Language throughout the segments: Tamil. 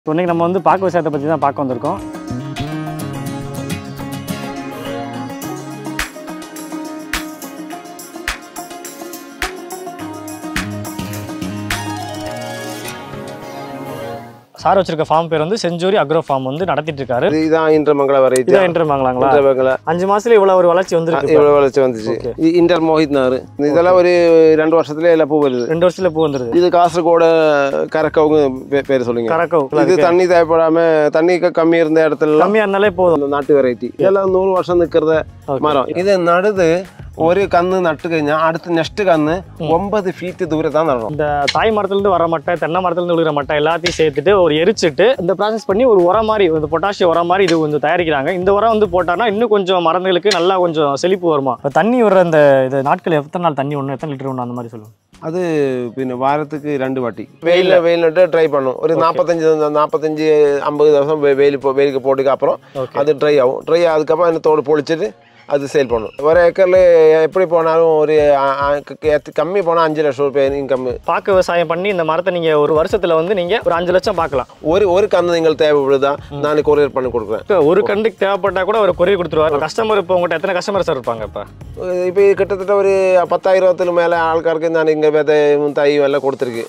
ஸோ இன்றைக்கி நம்ம வந்து பாக்கு விவசாயத்தை பற்றி தான் பார்க்க வந்திருக்கோம் சார் வச்சிருக்க ஃபார்ம் பேர் வந்து செஞ்சுரி அக்ரோ ஃபார்ம் வந்து நடத்திட்டு இருக்காரு இது இதான் இன்டர்மங்கல வெரைட்டி இதான் இன்டர் வாங்கலாங்களா இன்டர்மங்கல அஞ்சு மாசத்துல இவ்வளவு ஒரு வளர்ச்சி வந்திருக்கு இவ்வளவு வளர்ச்சி வந்துச்சு Okay. இது இன்டர் மோஹித் நாரு இதெல்லாம் ஒரு ரெண்டு வருஷத்துல எல்லாம் பூ வருது ரெண்டு வருஷத்துல பூ வந்துருது இது காசர்கோட கரக்கவங்க பே- பேர் சொல்லுங்க கரக்கோ இது தண்ணி தேவைப்படாம தண்ணி க- கம்மி இருந்த இடத்துல எல்லாம் கம்மியா இருந்தாலே போதும் இந்த நாட்டு வெரைட்டி இதெல்லாம் நூறு வருஷம் நிக்கிறத Okay. மரம் ഇത് നടുത് ഒരു കന്ന് നട്ട് കഴിഞ്ഞാൽ അടുത്ത നെക്സ്റ്റ് കന്ന് ഒമ്പത് ഫീറ്റ് ദൂരത്താണ് നടണം இந்த தாய் மரத்துலேருந்து வர மட்டை தென்னை மரத்துலேருந்து விழுகிற மட்டை எல்லாத்தையும் சேர்த்துட்டு ஒரு எரிச்சிட்டு இந்த ப்ராசஸ் பண்ணி ஒரு உரம் மாதிரி இந்த பொட்டாசியம் உரம் மாதிரி இது கொஞ்சம் தயாரிக்கிறாங்க இந்த உரம் வந்து போட்டாங்கன்னா இன்னும் கொஞ்சம் மரங்களுக்கு நல்லா கொஞ்சம் செழிப்பு வருமா இப்போ தண்ணி விடுற இந்த இது நாட்கள் எத்தனை நாள் தண்ணி ஒன்று எத்தனை லிட்டர் ஒன்று அந்த மாதிரி சொல்லுவோம் അത് പിന്നെ വാരത്തേക്ക് രണ്ട് വട്ടി വെയിലിൽ വെയിലിനിട്ട് ട്രൈ பண்ணும் ഒരു നാൽപ്പത്തഞ്ച് നാൽപ്പത്തഞ്ച് അമ്പത് ദിവസം വെ- വെയിൽ പോ- വെയിலுக்கு போட்டுக்கு அப்புறம் ஓகே அது ட்ரை ஆகும் ட்ரை ஆகுதுக்கப்புறம் அந்த தோடு பொழிச்சிட்டு அது சேல் பண்ணும் ஒரு ஏக்கரில் எப்படி போனாலும் ஒரு அ- அ- க- கம்மி போனால் அஞ்சு லட்சம் ரூபாய் இன்கம் பாக்கு விவசாயம் பண்ணி இந்த மரத்தை நீங்கள் ஒரு வருஷத்தில் வந்து நீங்கள் ஒரு அஞ்சு லட்சம் பார்க்கலாம் ஒரு ஒரு கன்று நீங்கள் தேவைப்படுதா நான் கொரியர் பண்ணி கொடுக்குறேன் இப்போ ஒரு கண்டுக்கு தேவைப்பட்டா கூட ஒரு கொரிய கொடுத்துருவாரு கஸ்டமர் இப்போ உங்கள்கிட்ட எத்தனை கஸ்டமர் சார் இருப்பாங்க இப்போ இப்போ கிட்டத்தட்ட ஒரு பத்தாயிரத்துல மேலே ஆൾക്കാർക്ക് நான் இங்கே விதையும் தையும் எல்லாம் கொடுத்துருக்கு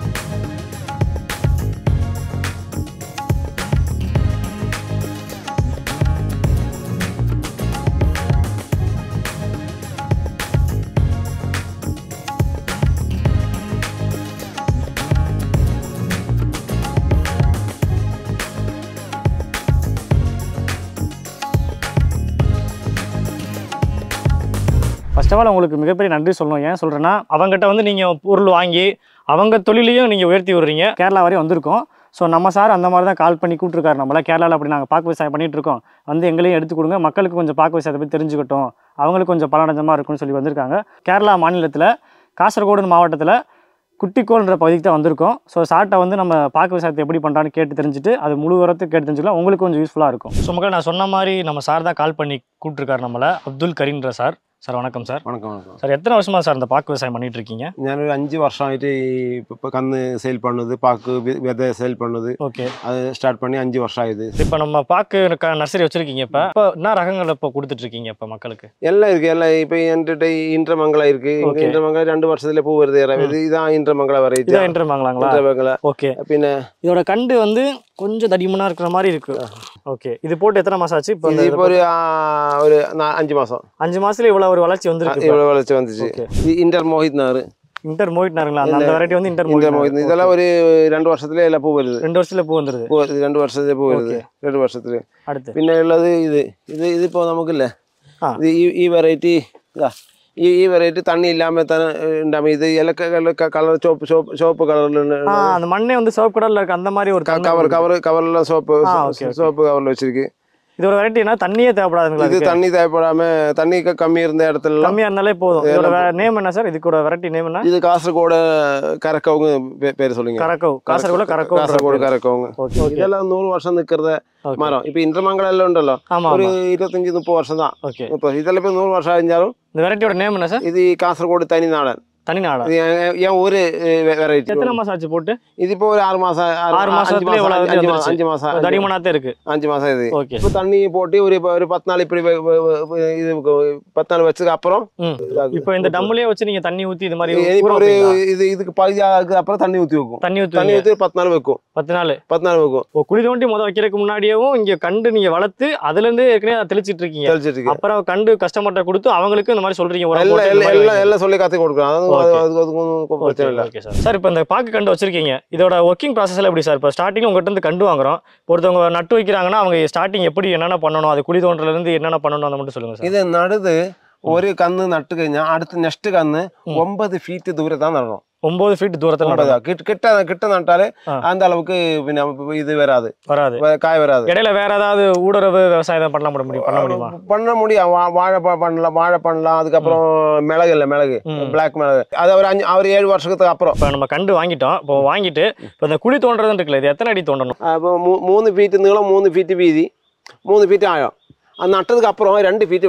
ஃபர்ஸ்ட் ஆஃப் ஆல் உங்களுக்கு மிகப்பெரிய நன்றி சொல்லணும் ஏன் சொல்கிறேன்னா அவங்ககிட்ட வந்து நீங்கள் பொருள் வாங்கி அவங்க தொழிலையும் நீங்கள் உயர்த்தி விடுறீங்க கேரளா வரையும் வந்திருக்கோம் ஸோ நம்ம சார் அந்த மாதிரி தான் கால் பண்ணி கூப்பிட்ருக்காரு நம்மள கேரளாவில் அப்படி நாங்கள் பாக்கு விவசாயம் பண்ணிட்டு இருக்கோம் வந்து எங்களையும் எடுத்து கொடுங்க மக்களுக்கு கொஞ்சம் பாக்கு விவசாயத்தை பற்றி தெரிஞ்சுக்கட்டும் அவங்களுக்கு கொஞ்சம் பலனஞ்சமாக இருக்கும்னு சொல்லி வந்திருக்காங்க கேரளா மாநிலத்தில் காசர்கோடு மாவட்டத்தில் குட்டிக்கோள்ன்ற பகுதிக்கு தான் வந்திருக்கோம் ஸோ சார்ட்டை வந்து நம்ம பாக்கு விவசாயத்தை எப்படி பண்ணுறான்னு கேட்டு தெரிஞ்சுட்டு அது முழு உரத்துக்கு கேட்டு தெரிஞ்சுக்கலாம் உங்களுக்கு கொஞ்சம் யூஸ்ஃபுல்லாக இருக்கும் ஸோ மக்கள் நான் சொன்ன மாதிரி நம்ம சார் தான் கால் பண்ணி கூப்பிட்ருக்காரு நம்மளை அப்துல் கரீன்ற சார் சார் வணக்கம் சார் வணக்கம் வணக்கம் சார் எத்தனை வருஷமா சார் இந்த பாக்கு விவசாயம் பண்ணிட்டு இருக்கீங்க ഞാനൊരു അഞ്ച് വർഷമായിട്ട് ഈ ഇപ്പൊ കന്ന് സെയിൽ പണ്ണത് പാക്ക് വി- വിത സെയിൽ പണ്ണത് ஓகே அது ஸ்டார்ட் பண்ணி அஞ்சு வருஷம் ஆகுது இப்போ நம்ம பாக்கு நர்சரி வச்சிருக்கீங்க இப்போ இப்போ என்ன ரகங்கள் இப்போ கொடுத்துட்டு இருக்கீங்க இப்போ மக்களுக்கு எல்லாம் இருக்கு எல்லாம் இப்போ என்கிட்ட இன்ட்ரமங்கலம் இருக்கு இங்க Okay. இன்ட்ரமங்கலம் ரெண்டு வருஷத்துல பூ வருது இற- இது இதான் இன்ட்ரமங்கலம் வெரைட்டி இதான் என்ட்ரு வாங்கலாங்களா இன்ட்ரமங்கலம் ஓகே பின்ன இதோட கண்டு வந்து கொஞ்சம் தடிமனா இருக்கிற மாதிரி இருக்கு ஓகே இது போட்டு எத்தனை மாசம் ஆச்சு இப்போ இது இப்போ ஒரு ஆ, ஒரு நா- அஞ்சு மாசம் அஞ்சு மாசத்துல இவ்வளவு ஒரு வளர்ச்சி வந்திருக்கு இவ்வளவு வளர்ச்சி வந்துச்சு ஓகே இது இன்டர் மோஹித் நாரு இன்டர் மோயிட்னாருங்களா அந்த வெரைட்டி வந்து இன்டர் இன்டர் மோயிட் மோஹித் இதெல்லாம் ஒரு ரெண்டு வருஷத்துல எல்லாம் பூ வருது ரெண்டு வருஷத்துல பூ வந்துருது பூ வருது ரெண்டு வருஷத்துல பூ வருது ரெண்டு வருஷத்துல அடுத்து പിന്നെ ഉള്ളത് ഇത് ഇത് ഇതിപ്പോ നമുക്കില്ലേ ആ. ഇത് ഈ ഈ വെറൈറ്റി ഇതാ ഈ ഈ വെറൈറ്റി തണ്ണി ഇല്ലാമ തന്നെ ഉണ്ടാകും ഇത് ഇലക്ക കളർ ചോപ്പ് ചോപ്പ് ചോപ്പ് കളറിൽ ஆ அந்த மண்ணே வந்து சிவப்பு கடல்ல இருக்கு அந்த மாதிரி ஒரு தன்மை കവർ കവർ കവറെല്ലാം സോപ്പ് ആ, okay, okay. സോപ്പ് കവറിൽ വെച്ചിരിക്കും இதோட வெரைட்டினா தண்ணியே தேவைப்படாதுங்களா ഇത് இதுக்கு? തണ്ണി தேவைப்படாம தண்ணி க- கம்மி இருந்த இடத்துல கம்மியா இருந்தாலே போதும் இதோட நேம் என்ன சார் இதுக்கோட வெரைட்டி நேம் என்ன இது காசர்கோட கரக்கவங்க பே- பேர் சொல்லுங்க கரக்கோ காசர்கோட கரக்கோ കാസർഗോഡ് കരക്കവങ്ങ് ஓகே ஓகே ഇതെല്ലാം നൂറ് വർഷം നിൽക്കുന്ന Okay. മരം ഇപ്പൊ ഇന്റർമംഗലം എല്ലാം ഉണ്ടല്ലോ ஆமா ഒരു ஆமா ഇരുപത്തഞ്ച് മുപ്പത് വർഷം താ ஓகே ഇപ്പൊ ഇതെല്ലാം ഇപ്പൊ നൂറ് വർഷം കഴിഞ്ഞാലും இந்த வெரைட்டியோட நேம் என்ன சார் ഇത് ഈ കാസർഗോഡ് തനിനാടൻ தனிநாடா ഇത് ഞാൻ- ഞാൻ ഒരു വെറൈറ്റി எத்தனை மாசம் ஆச்சு போட்டு ഇതിപ്പോ ഒരു ആറ് മാസം ആറ് അഞ്ച് മാസത്തിലേ മാസം ഇவ்வளவு അഞ്ച് வந்துருச்சு. മാസം അഞ്ച് മാസം അഞ്ച് தடிமனாத்தே இருக்கு அஞ்சு மாசம் இது ஓகே இப்போ தண்ணி போட்டு ஒரு இப்ப ஒரு பத்து நாள் இப்படி வெ- வெ- வெ- இது பத்து நாள் வச்சதுக்கு அப்புறம் ம் இதாகுது. இப்போ இந்த டம்முலயே வச்சு நீங்க தண்ணி ஊத்தி இது மாதிரி இனி இப்போ ஊற ஒரு வைப்பீங்களா? இது இதுக்கு பகுதி ஆகுது அப்புறம் தண்ணி ஊற்றி வைக்கும் தண்ணி தண்ணி ஊத்துவீங்க ஊற்றி பத்து நாள் வைக்கும் பத்து நாள் பத்து நாள் வைக்கும் ஓ குழி தோண்டி முத வைக்கிறதுக்கு முன்னாடியேவும் இங்க கண்டு நீங்க வளர்த்து அதுல இருந்து ஏற்கனவே அதை தெளிச்சிட்டு இருக்கீங்க தெளிச்சிட்டு இருக்கு அப்புறம் கண்டு கஸ்டமர்கிட்ட கொடுத்து அவங்களுக்கு இந்த மாதிரி சொல்றீங்க உரம் எல்லாம் போட்டு இந்த எல்லாம் மாதிரி எல்லாம் எல்லாம் சொல்லி கற்றுக் கொடுக்குறோம் அது Okay. அதுக்கு அதுக்கு ஒன்றும் பிரச்சனை இல்லை ஓகே சார் சார் இப்போ இந்த பாக்கு கண்டு வச்சிருக்கீங்க இதோட ஒர்க்கிங் ப்ராசஸ்ல எப்படி சார் இப்போ ஸ்டார்டிங் உங்ககிட்ட இருந்து கண்டு வாங்குறோம் இப்போ ஒருத்தவங்க நட்டு வைக்கிறாங்கன்னா அவங்க ஸ்டார்டிங் எப்படி என்னென்ன பண்ணணும் அது குழி தோன்றதுல இருந்து என்னென்ன பண்ணணும் அதை மட்டும் சொல்லுங்க சார் ഇത് നടുത് ഒരു കന്ന് നട്ട് കഴിഞ്ഞാൽ അടുത്ത നെക്സ്റ്റ് കന്ന് ഒമ്പത് ഫീറ്റ് ദൂരത്താണ് നടണം ஒன்பது ஃபீட் தூரத்தில் ഒമ്പത് நடணும் കിട്ട കിട്ട കിട്ട നട്ടാല് ആ. அந்த அளவுக்கு പിന്നെ ഇത് വരാது வராது காய் வராது இடையில வேற ஏதாவது ஊடுறவு விவசாயம் பண்ண முடியும் பண்ண முடியுமா பண்ண முடியும் வா- வாழை ப- பண்ணலாம் வாழை பண்ணலாம் அதுக்கப்புறம் மிளகு இல்லை மிளகு ம். பிளாக் மிளகு அது ஒரு அஞ்சு ஒரு ஏழு வருஷத்துக்கு அப்புறம் இப்போ நம்ம கண்டு வாங்கிட்டோம் இப்போ வாங்கிட்டு இப்போ இந்த குழி தோன்றதுன்னு இருக்குல்ல இது எத்தனை அடி தோண்டணும் അപ്പോൾ മൂന്ന് ഫീറ്റ് നീളം മൂന്ന് ഫീറ്റ് വീതി മൂന്ന് ഫീറ്റ് ആഴം അത് നട്ടதுக்கு அப்புறம் ரெண்டு ஃபீட் வேணும்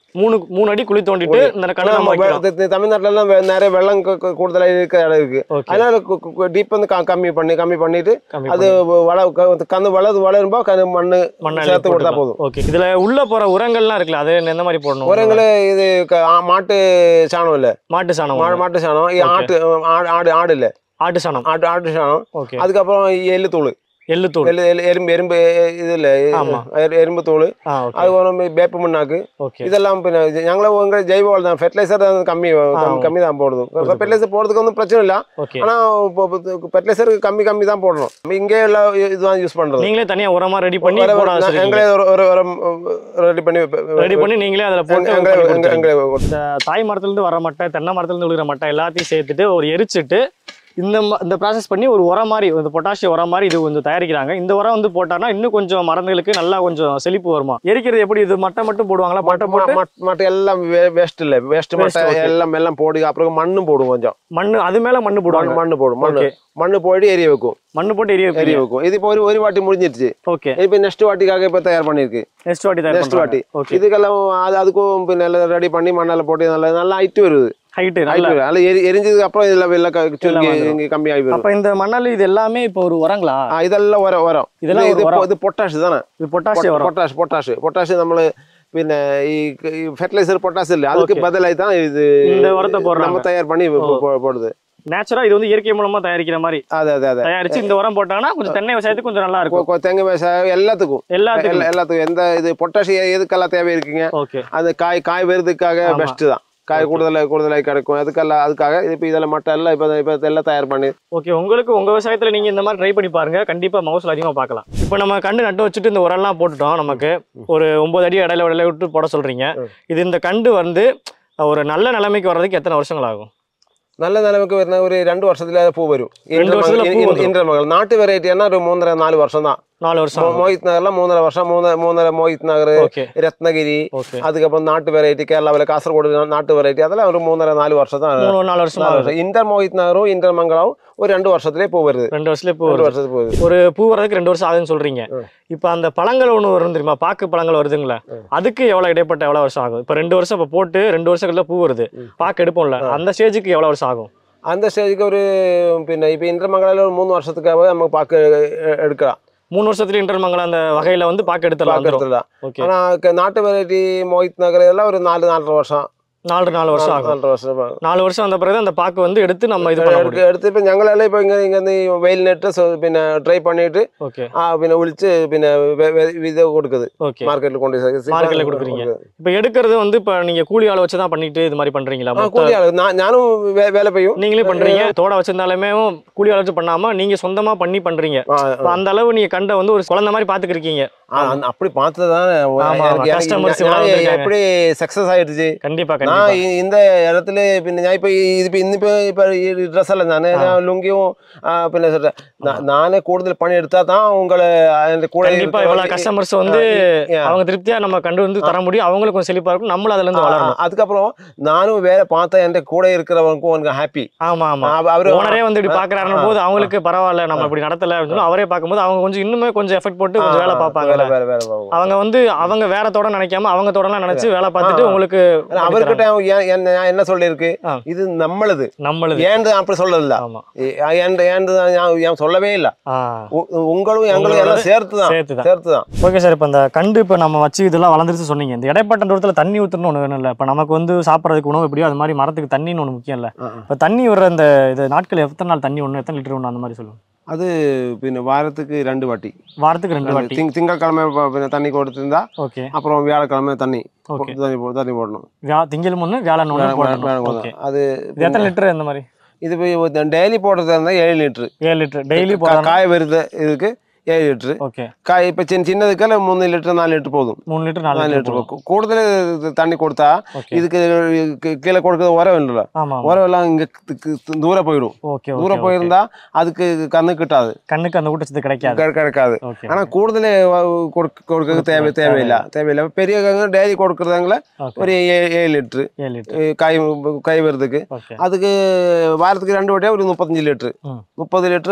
மூணு மூணு அடி குழி தோண்டிட்டு இந்த கண்ணை நம்ம வைக்கிறோம் தமிழ்நாட்டுல எல்லாம் வெ- நிறைய வெள்ளம் கு- கு- கூடுதலா இருக்கிற இடம் இருக்கு ஓகே அதனால டீப் வந்து க- கம்மி பண்ணி கம்மி பண்ணிட்டு கம்மி அது வள க- கந்து வளது வளரும்போ கந்து மண்ணு மண்ணை சேர்த்து கொடுத்தா போதும் ஓகே இதுல உள்ள போற உரங்கள்லாம் இருக்குல்ல அது எந்த மாதிரி போடணும் உரங்களு இது க- ஆ, மாட்டு சாணம் இல்ல மாட்டு சாணம் மா- ஒண்ணு. மாட்டு சாணம் இது ஆட்டு ஆடு ஆடு ஆடு இல்ல ஆட்டு சாணம் ஆட்டு ஆட்டு சாணம் ஓகே அதுக்கப்புறம் எள்ளு தூள் எள்ளு தூள் எள்ளு எள்ளு- எறும்பு எறும்பு இது இல்ல ஆமா. எரு- எறும்பு தூள் ஆ ஓகே அதுக்கப்புறம் வேப்ப முன்னாக்கு ஓகே இதெல்லாம் பின்ன ഞങ്ങള് உங்க ஜெய்வ வளம் தான் ஃபெர்டிலைசர் தான் கம்மி கம்மி- கம்மி தான் போடுது ஃபெர்டிலைசர் போடுறதுக்கு ஒன்றும் பிரச்சனை இல்லை ஓகே ஆனா ஃபெர்டிலைசர் கம்மி கம்மி தான் போடணும் நம்ம இங்கே எல்லாம் இதுதான் யூஸ் பண்றது நீங்களே தனியா உரமா ரெடி பண்ணி வேற போட ஒரு- வச்சிருக்கீங்க எங்களே ஒரு ஒரு உரம் ரெடி பண்ணி ரெடி பண்ணி நீங்களே அதுல போட்டு எங்களே பண்ணி எங்க- கொடுத்துருவீங்க. எங்களே இந்த தாய் மரத்துல இருந்து வர மட்டை தென்னை மரத்துல இருந்து விழுகிற மட்டை எல்லாத்தையும் சேர்த்துட்டு ஒரு எரிச்சிட்டு இந்த ம- இந்த ப்ராசஸ் பண்ணி ஒரு உரம் மாதிரி இந்த பொட்டாசியம் உரம் மாதிரி இது கொஞ்சம் தயாரிக்கிறாங்க இந்த உரம் வந்து போட்டான்னா இன்னும் கொஞ்சம் மரங்களுக்கு நல்லா கொஞ்சம் செழிப்பு வருமா எரிக்கிறது எப்படி இது மட்டை மட்டும் போடுவாங்களா மட்டை போட்டு மட்- மட்டை எல்லாம் வேஸ்ட் இல்ல வேஸ்ட் மட்டை okay. எல்லாம் எல்லாம் போடு அப்புறம் மண்ணும் போடும் கொஞ்சம் மண்ணு அது மேல மண்ணு மண்ணு போடுவாங்க மண்ணு போடும் மண்ணு Okay. மண்ணு போயிட்டு எரிய வைக்கும் மண்ணு போட்டு எரிய எரிய வைக்கும் இது இப்போ ஒரு ஒரு வாட்டி முடிஞ்சிருச்சு ஓகே இப்போ நெக்ஸ்ட் வாட்டிக்காக இப்போ தயார் பண்ணியிருக்கு நெக்ஸ்ட் வாட்டி தயார் நெக்ஸ்ட் வாட்டி ஓகே இதுக்கெல்லாம் அது அதுக்கும் இப்போ நல்லா ரெடி பண்ணி மண்ணால போட்டு நல்லா நல்லா ஹைட்டு வருது ஹைட்டு ஹைட் நல்ல வருது அதில் எரி எரிஞ்சதுக்கு அப்புறம் இதில் வெள்ளை க- சுருங்கி வந்துரும். இங்கே கம்மியாகி வரும் அப்ப இந்த மணல் இது எல்லாமே இப்போ ஒரு உரங்களா ആ, ഇതെല്ലാം ഉരം ഉരം ഇതെല്ലാം ഇത് ഒരു ഉരം. ഇത് പൊട്ടാഷ് ഇതാണ് இது பொட்டாசியம் உரம் പൊട്ടാഷ് പൊട്ടാഷ് പൊട്ടാഷ് നമ്മള് പിന്നെ ഈ ഫെർട്ടിലൈസർ പൊട്ടാഷ് ഇല്ലേ அதுக்கு Okay. பதிலாയി தான் இது இந்த உரத்தை போடுறாங்க. நம்ம தயார் பண்ணி போ- போ- போடுது நேச்சுரா இது வந்து இயற்கை மூலமா தயாரிக்கிற மாதிரி അതെ അതെ അതെ தயாரிச்சு இந்த உரம் போட்டாங்கன்னா கொஞ்சம் தென்னை விவசாயத்துக்கு கொஞ்சம் நல்லா இருக்கும் கொ- தெங்கு விவசாயம் எல்லாத்துக்கும் எல்லாத்துக்கும் எல்லா- எல்லாத்துக்கும் எந்த இது பொட்டாஷ் எதுக்கெல்லாம் தேவை இருக்குங்க ஓகே அது காய் காய் வருதுக்காக ஆமா. பெஸ்ட் தான் காய் கூடுதலாக கூடுதலாக கிடைக்கும் அதுக்கெல்லாம் அதுக்காக இப்போ இதில் மட்டும் எல்லாம் இப்போ இப்போ எல்லாம் தயார் பண்ணி ஓகே உங்களுக்கு உங்க விவசாயத்துல நீங்க இந்த மாதிரி ட்ரை பண்ணி பாருங்க கண்டிப்பா மகசூல் அதிகமா பார்க்கலாம் இப்போ நம்ம கண்டு நட்டு வச்சுட்டு இந்த உரம்லாம் போட்டுட்டோம் நமக்கு ஒரு ஒன்பது அடி இடையில இடையில விட்டு போட சொல்றீங்க இது இந்த கண்டு வந்து ஒரு நல்ல நிலைமைக்கு வர்றதுக்கு எத்தனை வருஷங்கள் ஆகும் നല്ല നിലമൊക്കെ വരുന്ന ഒരു രണ്ട് വർഷത്തിലെ പൂ വരും രണ്ട് വർഷത്തിലെ പൂ വരും. ഇന്റർമകൾ നാട്ടു വെറൈറ്റി ആണ് ഒരു മൂന്നര നാല് വർഷം தான் நாலு வருஷம் ஆகும். மோஹித் நகர்ல மூணர வருஷம் மூணு மூணர மோஹித் நகர் ஓகே ரத்னகிரி ஓகே அதுக்கப்புறம் நாட்டு வெரைட்டி கேரளாவில் காசர்கோடு நாட்டு வெரைட்டி அதெல்லாம் ஒரு மூணர நாலு வருஷம் தான் மூணு நாலு வருஷம் நாலு ஆகுது வருஷம் இன்டர் மோஹித் நகரும் இன்டர் மங்களாவும் ஒரு ரெண்டு வருஷத்துலேயே பூ வருது ரெண்டு வருஷத்துல பூ ரெண்டு வருது வருஷத்துக்கு போகுது ஒரு பூ வர்றதுக்கு ரெண்டு வருஷம் ஆகுதுன்னு சொல்றீங்க ம். இப்போ அந்த பழங்கள் ஒன்று வரும் தெரியுமா பாக்கு பழங்கள் வருதுங்களா அதுக்கு எவ்வளவு இடைப்பட்ட எவ்வளவு வருஷம் ஆகும் இப்போ ரெண்டு வருஷம் இப்போ போட்டு ரெண்டு வருஷம் கழிச்சு பூ வருது பாக்கு எடுப்போம்ல அந்த ஸ்டேஜுக்கு எவ்வளவு வருஷம் ஆகும் அந்த ஸ்டேஜுக்கு ஒரு പിന്നെ இப்போ இன்டர் மங்களால ஒரு மூணு வருஷத்துக்காக நம்ம பார்க்க எ- எடுக்கலாம் மூணு வருஷத்துல இன்டர்மங்கலம் அந்த வகையில வந்து பாக்கு எடுத்துடலாம் வந்துரும். பார்க்கறதுல ஓகே ஆனால் நாட்டு வெரைட்டி மோஹித் நகர் இதெல்லாம் ஒரு நாலு நாலரை வருஷம் நாலு நாலு வருஷம் ஆகும் நாலரை வருஷம் நாலு வருஷம் வந்த பிறகு அந்த பாக்கு வந்து எடுத்து நம்ம இது பண்ண എടുത്ത് முடியும் എടുത്ത് ഇപ്പം ഞങ്ങളെല്ലാം ഇപ്പം ഇങ്ങനെ ഇങ്ങനെ ഈ വെയിലിനിട്ട് സോ- പിന്നെ ഡ്രൈ പണിയിട്ട് ஓகே ആ പിന്നെ വിളിച്ച് പിന്നെ വെ- വെ- ഇത് കൊടുക്കുന്നത് ஓகே മാർക്കറ്റിൽ കൊണ്ട് മാർക്കറ്റിൽ കൊടുക്കുறீங்க. இப்போ எடுக்கிறது வந்து இப்போ நீங்க கூலி ஆளை வச்சு தான் பண்ணிட்டு இது மாதிரி பண்றீங்களா ആ மொத்த- കൂലി ആള് ഞാ- ഞാനും വേ- വേല പെയ്യും நீங்களே பண்றீங்க தோட வச்சிருந்தாலுமே கூலி ஆளை வச்சு பண்ணாம நீங்க சொந்தமா பண்ணி பண்றீங்க ആ, அப்ப அந்த அளவு நீங்க கண்ட வந்து ஒரு குழந்தை மாதிரி பாத்துக்கிறீங்க ആ, അന്ന് அப்படி பார்த்ததுதான் ஆமா, எனக்கு- எனக்கு- customers ഞാൻ இவ்வளவு வந்திருக்காங்க. எப்படி சக்சஸ் ஆயிடுச்சு கண்டிப்பா நான் கண்டிப்பா இ- இந்த இடத்துல പിന്നെ ഞാൻ ഇപ്പൊ ഈ- ഇതിപ്പോ ഇന്നിപ്പോ ഇപ്പൊ ഈ ഡ്രസ് അല്ല ഞാൻ ഞാൻ ലുങ്കിയും ആ, പിന്നെ சொல்றேன். நான் நானே கூடுதல் பணி எடுத்தா தான் உங்களை அந்த கூட கண்டிப்பா இருக்கிறவங்க- இவ்வளவு கஸ்டமர்ஸ் வந்து yeah. அவங்க திருப்தியா நம்ம கண்டு வந்து தர முடியும் அவங்களுக்கும் கொஞ்சம் செழிப்பா இருக்கும் நம்மளும் அதுல இருந்து ஆ, வளரணும் அதுக்கப்புறம் நானும் வேலை பார்த்தா என் கூட இருக்கிறவங்களுக்கும் உனக்கு ஹாப்பி ஆமா ஆமா அவரு ஓனரே வந்து இப்படி பாக்குறாருன்னு போது அவங்களுக்கு பரவாயில்ல நம்ம இப்படி நடத்தல அப்படின்னு சொல்லி அவரே பார்க்கும்போது அவங்க கொஞ்சம் இன்னுமே கொஞ்சம் எஃபெக்ட் போட்டு கொஞ்சம் வேலை பார்ப்பாங்கல்ல வேலை வேலை பார்ப்பாங்க. அவங்க வந்து அவங்க வேற தோட நினைக்காம அவங்க தோடலாம் நினைச்சு வேலை பார்த்துட்டு ஆ. உங்களுக்கு ஆனா அவர்கிட்ட அவன் ஏன் என்ன நான் என்ன சொல்லியிருக்கு ஆ. இது நம்மளது நம்மளுது ஏன்து அப்படி சொல்லல ஆமா ஏன்து ஏன்து நான் நான் சொல்லவே இல்ல ஆ உ- உங்களும் எங்களும் எல்லாம் சேர்த்து தான் சேர்த்து தான் சேர்த்து தான் ஓகே சார் இப்போ இந்த கண்டு இப்போ நம்ம வச்சு இதெல்லாம் வளர்ந்துருச்சு சொன்னீங்க இந்த இடைப்பட்ட தூரத்தில் தண்ணி ஊற்றணும்னு ஒன்று வேணும் இல்லை இப்போ நமக்கு வந்து சாப்பிட்றதுக்கு உணவு எப்படியோ அது மாதிரி மரத்துக்கு தண்ணின்னு ஒன்று முக்கியம் இல்லை இப்போ தண்ணி விடுற இந்த இது நாட்கள் எத்தனை நாள் தண்ணி ஒன்று எத்தனை லிட்டர் ஒன்று அந்த மாதிரி சொல்லுங்க அது பின்ன வாரத்துக்கு ரெண்டு வாட்டி வாரத்துக்கு ரெண்டு வாட்டி திங் திங்கட்கிழமை ப- பின்ன தண்ணி கொடுத்துருந்தா ஓகே அப்புறம் வியாழக்கிழமை தண்ணி ஓகே தண்ணி போ- தண்ணி போடணும் வியா திங்கள் ஒன்று வியாழன் ஒன்று வேணும், வேணும், போடணும் வேணும். ஓகே அது இது எத்தனை லிட்டர் இந்த மாதிரி இது போய் டெய்லி போடுறதா இருந்தால் ஏழு லிட்டரு ஏழு லிட்டர் டெய்லி கா- போடணும் காய வருது இதுக்கு ஏழு லிட்டரு ஓகே காய் இப்போ சின்ன சின்னதுக்கெல்லாம் மூணு லிட்டர் நாலு லிட்டர் போதும் மூணு லிட்டர் நாலு நாலு லிட்டர் லிட்டர் கூடுதல் இது தண்ணி கொடுத்தா ஓகே இதுக்கு கீ- கீழே கொடுக்கறது உரம் இல்லைல்ல ஆமாம் உரம் எல்லாம் இங்கே தூரம் போயிடும் ஓகே தூரம் ஓகே போயிருந்தா அதுக்கு கண்ணு கிட்டாது கண்ணுக்கு அந்த ஊட்டச்சத்து கிடைக்காது கிடை- கிடைக்காது ஓகே ஆனா கூடுதல் கொடுக்க கொடுக்க தேவை தேவையில்லை தேவையில்லை பெரிய டெய்லி கொடுக்குறதாங்கள ஓகே ஒரு ஏ- ஏழு லிட்டரு ஏழு லிட்டர் காய் காய் வருதுக்கு ஓகே அதுக்கு வாரத்துக்கு ரெண்டு வாட்டியா ஒரு முப்பத்தஞ்சு லிட்டரு ம் முப்பது லிட்டரு போதும்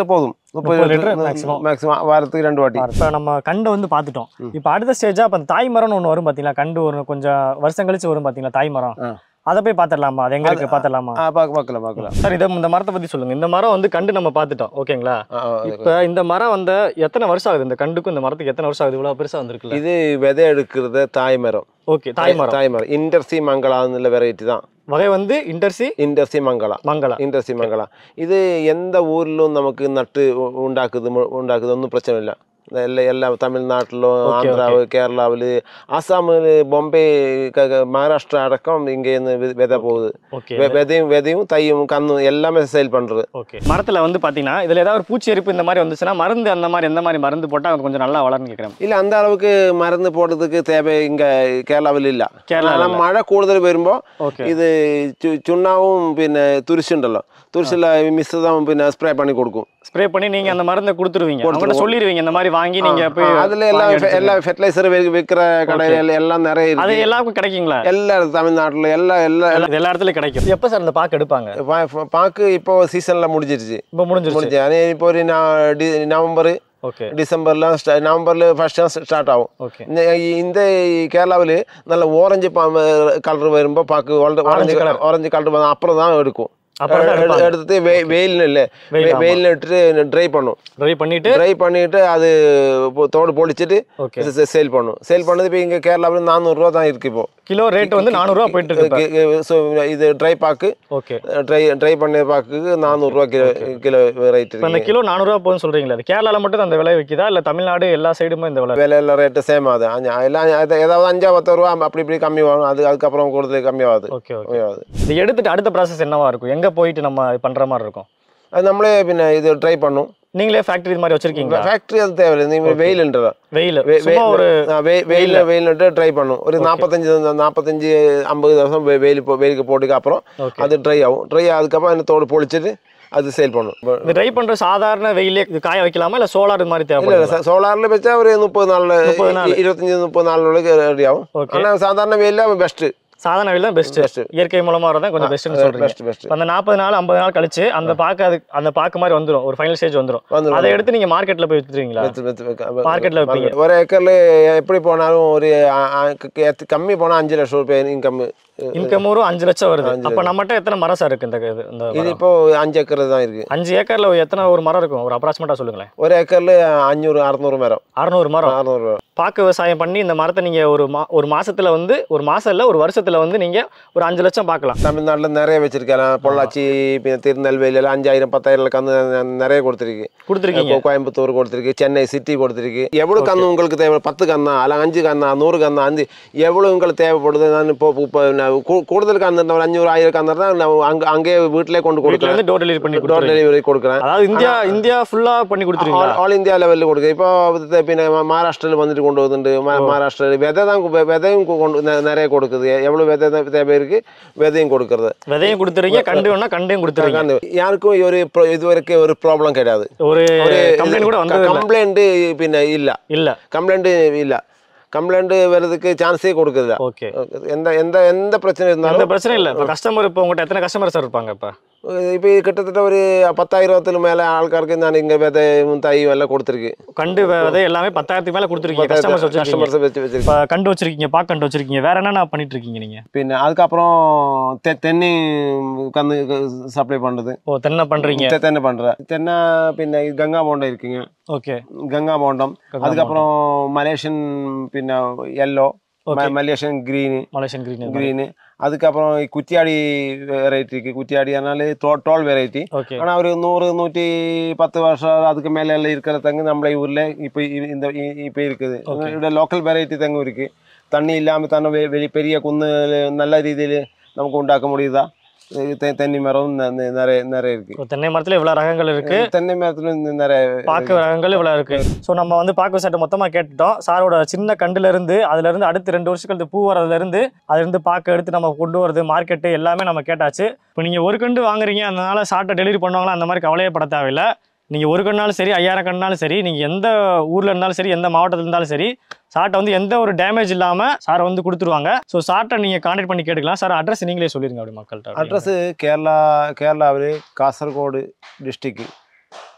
முப்பது முப்பது liter லிட்டர் maximum. மேக்ஸிமம் வாரத்துக்கு ரெண்டு வாட்டி இப்போ நம்ம கண்டை வந்து பார்த்துட்டோம் இப்போ அடுத்த ஸ்டேஜா இப்போ அந்த தாய் மரம்னு ஒன்று வரும் பார்த்தீங்களா கண்டு ஒரு கொஞ்சம் வருஷம் கழிச்சு வரும் பார்த்தீங்களா தாய் மரம் ஆ. அதை போய் பார்த்துடலாமா அது எங்க இருக்கு பார்த்துடலாமா ஆ பார்க்க பார்க்கலாம் பார்க்கலாம் சார் இதை இந்த மரத்தை பத்தி சொல்லுங்க இந்த மரம் வந்து கண்டு நம்ம பார்த்துட்டோம் ஓகேங்களா ஆ, ஆ, இப்போ இந்த மரம் வந்து எத்தனை வருஷம் ஆகுது இந்த கண்டுக்கும் இந்த மரத்துக்கு எத்தனை வருஷம் ஆகுது இவ்வளவு பெருசா வந்திருக்குல்ல இது விதை எடுக்கிறது தாய் மரம் ஓகே தாய் மரம் தாய் மரம் இண்டர்சி மங்களான்னு வெரைட்டி தான் வகை வந்து இன்டர்சி இண்டர்சி மங்களா மங்களா இண்டஸ்ட்ரி மங்களா இது எந்த ஊர்லும் நமக்கு நட்டு உ- உண்டாக்குது மு- உண்டாக்குது ஒன்றும் பிரச்சனை இல்லை இந்த எல்லா எல்லா தமிழ்நாட்டிலும் Okay, ஆந்திராவு கேரளாவில் ஆசாமில் பாம்பே க- க- மகாராஷ்டிரா அடக்கம் இங்கே இருந்து வி- விதை போகுது ஓகே வெ- விதையும் விதையும் தையும் கண்ணும் எல்லாமே சேல் பண்ணுறது ஓகே மரத்துல வந்து பாத்தீங்கன்னா இதுல ஏதாவது ஒரு பூச்சி எரிப்பு இந்த மாதிரி வந்துச்சுன்னா மருந்து அந்த மாதிரி எந்த மாதிரி மருந்து போட்டா அது கொஞ்சம் நல்லா வளரும்னு கேட்குறேன் இல்லை அந்த அளவுக்கு மருந்து போடுறதுக்கு தேவை இங்கே கேரளாவில் இல்லை കേരളാവിലില്ല. ஆனால் மழை കൂടുതൽ വരുമ്പോൾ ഓക്കെ ഇത് ചു- ചുണ്ണാവും പിന്നെ തുരിശുണ്ടല്ലോ തുരിശില മിശ്രിതം പിന്നെ സ്പ്രേ பண்ணி കൊടുക്കും ஸ்ப்ரே பண்ணி நீங்க அந்த மருந்தை கொடுத்துருவீங்க அவங்கள்ட்ட கொடுத்துருவோம். சொல்லிடுவீங்க இந்த மாதிரி வாங்கி நீங்க போய் அதுல எல்லாம் வாங்கி ஃபெ- எடுத்துக்கங்க. எல்லா ஃபெர்டிலைசர் விற்கிற கடையில எல்லாம் நிறைய அது இருக்கு எல்லாருக்கும் கிடைக்குங்களா எல்லா தமிழ்நாட்டுல எல்லா எல்லா இது எல்லா இடத்துலயும் கிடைக்கும் எப்போ சார் இந்த பாக்கு எடுப்பாங்க பா- பா- பாக்கு இப்போ சீசன்ல முடிஞ்சிருச்சு இப்போ முடிஞ்சிருச்சு முடிஞ்சு அது இப்போ ஒரு நா- டி- நவம்பர் ஓகே டிசம்பர்லாம் ஸ்டா- நவம்பர்ல ஃபர்ஸ்ட் ஸ்டார்ட் ஆகும் ஓகே இந்த இந்த கேரளாவில் நல்ல ஓரஞ்சு கலர் வரும்போ பாக்கு ஓரஞ்சு colour. ஓரஞ்சு கலர் அப்புறம் தான் எடுக்கும் அப்புறம் தான் எடு- எடுப்பாங்க. எடுத்து வெ- வெயில்னு இல்லை வெயில், ஆமா. வெயில்ல இட்டுட்டு ட்ரை பண்ணும் ட்ரை பண்ணிட்டு ட்ரை பண்ணிட்டு அது பொ- தோடு பொடிச்சிட்டு ஓகே சேல் பண்ணும் சேல் பண்ணது இப்போ இங்கே கேரளாவில் நானூறுரூவா தான் இருக்கு இப்போ கிலோ ரேட் வந்து நானூறுரூவா போயிட்டு இருக்கு இப்ப. ஸோ இது ட்ரை பாக்கு ஓகே ட்ரை ட்ரை பண்ண பாக்குக்கு நானூறுரூவா கிலோ கிலோ ரேட் இப்போ அந்த இருக்கு கிலோ நானூறுரூவா போகுதுன்னு சொல்றீங்களா அது கேரளால மட்டும் தான் அந்த விலை விற்கிதா இல்ல தமிழ்நாடு எல்லா சைடுமே இந்த விலை விலை எல்லாம் ரேட்டு சேம் ஆகுது அஞ்சு- எல்லாம் அது ஏதாவது அஞ்சா பத்து ரூபா அப்படி இப்படி கம்மி ஆகும் அது அதுக்கப்புறம் கூடுதல் கம்மியாகுது ஓகே ஓகே கம்மியாகுது இது எடுத்துட்டு அடுத்த ப்ராசஸ் என்னவா இருக்கும் எங்க போயிட்டு நம்ம பண்ற மாதிரி இருக்கும் அது நம்மளே பின்ன இது ட்ரை பண்ணும் நீங்களே ஃபேக்டரி இது மாதிரி வச்சிருக்கீங்களா ஃபேக்ட்ரி அது தேவையில்லை நீங்க வெயில்ன்றதா வெயில் வெ- சும்மா வெ- ஒரு ஆ, வெ- வெயில்ல வெயில்னுட்டு ட்ரை பண்ணும் ஒரு நாற்பத்தஞ்சு நாற்பத்தஞ்சு ஐம்பது வருஷம் வெ- வெயில் போ- வெயிலுக்கு போட்டுக்கு அப்புறம் ஓகே அது ட்ரை ஆகும் ட்ரை அதுக்கப்புறம் அந்த தோடு பொழிச்சிட்டு அது சேல் பண்ணும் இந்த ட்ரை பண்ற சாதாரண வெயிலே இது காய வைக்கலாமா இல்ல சோலார் இது மாதிரி இல்ல தேவைப்படுது இல்ல சோலார்ல வச்சா ஒரு முப்பது நாள் முப்பது நாள். இருபத்தஞ்சு முப்பது நாள் வரைக்கும் ரெடி ஆகும் ஓகே ஆனா சாதாரண வெயில பெஸ்ட் சாதாரண வெயில் தான் பெஸ்ட் பெஸ்ட் இயற்கை மூலமா வரதான் கொஞ்சம் பெஸ்ட்னு சொல்றீங்க பெஸ்ட் பெஸ்ட் அந்த நாற்பது நாள் ஐம்பது நாள் கழிச்சு அந்த பாக்கு அது அந்த பாக்கு மாதிரி வந்துரும் ஒரு ஃபைனல் ஸ்டேஜ் வந்துரும் வந்து அதை எடுத்து நீங்க மார்க்கெட்ல போய் வித்துருவீங்களா மார்க்கெட்ல வைப்பீங்க ஒரு ஏக்கர்ல எப்படி போனாலும் ஒரு ஆ, ஆ, க- கம்மி போனா அஞ்சு லட்சம் ரூபாய் இன்கம் இன்கம் ஒரு அஞ்சு லட்சம் வருது அப்ப நம்மகிட்ட எத்தனை மரம் சார் இருக்கு இந்த இது இந்த இது மரம்? இப்போ அஞ்சு ஏக்கர் தான் இருக்கு அஞ்சு ஏக்கர்ல எத்தனை ஒரு மரம் இருக்கும் ஒரு அப்ராக்சிமேட்டா சொல்லுங்களேன் ஒரு ஏக்கர்ல அஞ்சூறு அறுநூறு மரம் அறுநூறு மரம் அறுநூறு பாக்கு விவசாயம் பண்ணி இந்த மரத்தை நீங்க ஒரு மா ஒரு மாசத்துல வந்து ஒரு மாசம் இல்ல ஒரு வருஷத்துல வந்து நீங்க ஒரு அஞ்சு லட்சம் பார்க்கலாம் தமிழ்நாட்டுல நிறைய வச்சிருக்கேன் பொள்ளாச்சி பின்ன திருநெல்வேலி எல்லாம் அஞ்சாயிரம் பத்தாயிரம் கந்து நிறைய கொடுத்துருக்கு கொடுத்துருக்கீங்க கோ- கோயம்புத்தூர் கொடுத்துருக்கு சென்னை சிட்டி கொடுத்துருக்கு எவ்வளவு கன்று உங்களுக்கு தேவை பத்து கண்ணா அல்ல அஞ்சு கண்ணா நூறு கண்ணா அஞ்சு எவ்வளவு உங்களுக்கு தேவைப்படுது நான் இப்போ இப்போ நான் கூ- கூடுதல் கன்று ஒரு அஞ்சூறு ஆயிரம் கன்று தான் நான் அங்க அங்கே வீட்டிலே கொண்டு வீட்டுல கொடுக்குறேன் இருந்து டோர் டெலிவரி பண்ணி டோர் கொடுத்துருவீங்க டெலிவரி கொடுக்குறேன் அதாவது இந்தியா இந்தியா ஃபுல்லா பண்ணி கொடுத்துருவீங்களா ஆல் இந்தியா லெவலில் கொடுக்குது இப்போ இது பின்ன மகாராஷ்டிரில் வந்துட்டு கொண்டு வந்துட்டு மகாராஷ்டிரா விதை தான் கு- விதையும் கு- கொண்டு நெ- நிறைய கொடுக்குது எவ்வளோ விதை தான் தேவை இருக்கு விதையும் கொடுக்குறது விதையும் கொடுத்துறீங்க கண்டு வேணா கண்டையும் கொடுத்துறீங்க கண்டு. யாருக்கும் ஒரு pro- இது வரைக்கும் ஒரு ப்ராப்ளம் கிடையாது ஒரு ஒரு கம்ப்ளைண்ட் கூட வந்தது இல்ல. கம்ப்ளைண்ட் பின்ன இல்ல இல்ல கம்ப்ளைண்ட் இல்ல கம்ப்ளைண்ட் வர்றதுக்கு சான்ஸே கொடுக்குறதில்ல ஓகே எந்த எந்த எந்த பிரச்சனை எந்த இருந்தாலும் பிரச்சனை இல்ல இப்ப கஸ்டமர் இப்போ உங்ககிட்ட எத்தனை கஸ்டமர் சார் இருப்பாங்க இப்ப இப்போ கிட்டத்தட்ட ஒரு பத்தாயிரத்துல மேல ஆൾക്കാർക്ക് நான் இங்க விதையும் தையும் எல்லாம் கொடுத்துருக்கு கண்டு விதை எல்லாமே பத்தாயிரத்துக்கு மேல கொடுத்துருக்கீங்க கஸ்டமர்ஸ் வச்சிருக்கீங்க கஸ்டமர்ஸ் வச்சு வச்சிருக்கு இப்ப கண்டு வச்சிருக்கீங்க பாக்கு கண்டு வச்சிருக்கீங்க வேற என்னென்ன பண்ணிட்டு இருக்கீங்க நீங்க പിന്നെ அதுக்கப்புறம் தெ தென்னை கந்து சப்ளை பண்ணுறது ஓ தென்னை பண்றீங்க தென்னை பண்ணுறேன் தென்னை பின்ன கங்கா போண்டம் இருக்குங்க ஓகே கங்கா போண்டம் அதுக்கப்புறம் மலேசியன் பின்ன yellow Malaysian green Malaysian green green அதுக்கப்புறம் குத்தியாடி வெரைட்டி இருக்கு குத்தியாடி அதனால டோ டோல் வெரைட்டி ஓகே ஆனால் ஒரு நூறு நூற்றி பத்து வருஷம் அதுக்கு மேலே எல்லாம் இருக்கிற தெங்கு நம்மள ஊரில் இப்போ இந்த இ- இப்போ இருக்குது ഇവിടെ லோக்கல் வெரைட்டி தெங்கும் இருக்கு தண்ணி இல்லாமல் தானே வெ- வெளி பெரிய குன்னு நல்ல ரீதியில் நமக்கு உண்டாக்க முடியுதா இது தெ- தென்னை மரம் ந- ந- நிறைய நிறைய இருக்கு இப்போ தென்னை மரத்துல இவ்வளவு ரகங்கள் இருக்கு தென்னை மரத்துல இந்த நிறைய பாக்கு ரகங்கள் இவ்வளவு இருக்கு ஸோ நம்ம வந்து பாக்கு விவசாயத்தை மொத்தமா கேட்டுட்டோம் சாரோட சின்ன கண்டுல இருந்து அதுல இருந்து அடுத்து ரெண்டு வருஷம் கழித்து பூ வரதுல இருந்து அதுல இருந்து பாக்கு எடுத்து நம்ம கொண்டு வரது மார்க்கெட்டு எல்லாமே நம்ம கேட்டாச்சு இப்போ நீங்க ஒரு கண்டு வாங்குறீங்க அதனால சாட்டை டெலிவரி பண்ணுவாங்களா அந்த மாதிரி கவலையே பட தேவையில்ல நீங்க ஒரு கண்ணாலும் சரி ஐயாயிரம் கண்ணாலும் சரி நீங்க எந்த ஊர்ல இருந்தாலும் சரி எந்த மாவட்டத்துல இருந்தாலும் சரி சாட்டை வந்து எந்த ஒரு டேமேஜ் இல்லாம சாரை வந்து கொடுத்துருவாங்க ஸோ சாட்டை நீங்க கான்டாக்ட் பண்ணி கேட்டுக்கலாம் சார் அட்ரஸ் நீங்களே சொல்லிருங்க அப்படி மக்கள்கிட்ட அட்ரஸ் கேரளா கேரளாவில் காசர்கோடு டிஸ்ட்ரிக்ட்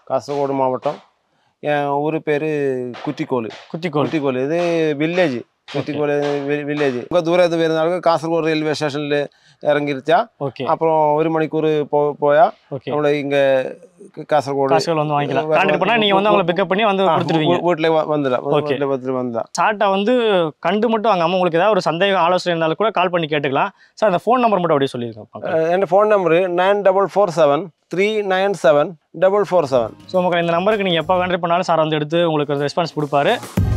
காசர்கோடு மாவட்டம் என் ஊர் பேர் குட்டிக்கோல் குத்திக்கோள் കുറ്റിക്കോല് ഇത് വില്ലേജ് കുറ്റിക്കോല് വില്ലേജ് നമുക്ക് ദൂരത്ത് വരുന്ന ആൾക്ക് കാസർഗോഡ് റെയിൽവേ സ്റ്റേഷനിൽ ഇറങ്ങിരുച്ചാ ஓகே அப்புறம் ஒரு மணிக்கூர் போ போயா ஓகே நம்மள இங்க காசர்கோடு காசுகள் வந்து வாங்கிக்கலாம் கான்டாக்ட் பண்ணால் நீங்கள் வந்து அவங்கள பிக்கப் பண்ணி வந்து கொடுத்துருவீங்க வீட்டில் வந்துடலாம் Okay. வீட்டில் வந்துட்டு வந்துடலாம் சாட்டை வந்து கண்டு மட்டும் வாங்காமல் உங்களுக்கு ஏதாவது ஒரு சந்தேகம் ஆலோசனை இருந்தாலும் கூட கால் பண்ணி கேட்டுக்கலாம் சார் அந்த ஃபோன் நம்பர் மட்டும் அப்படியே சொல்லியிருக்கேன் എൻ്റെ phone number nine double four seven three nine seven double four seven so உங்களுக்கு இந்த நம்பருக்கு நீங்கள் எப்போ கான்டாக்ட் பண்ணாலும் சார் வந்து எடுத்து உங்களுக்கு ரெஸ்பான்ஸ் கொடுப்பாரு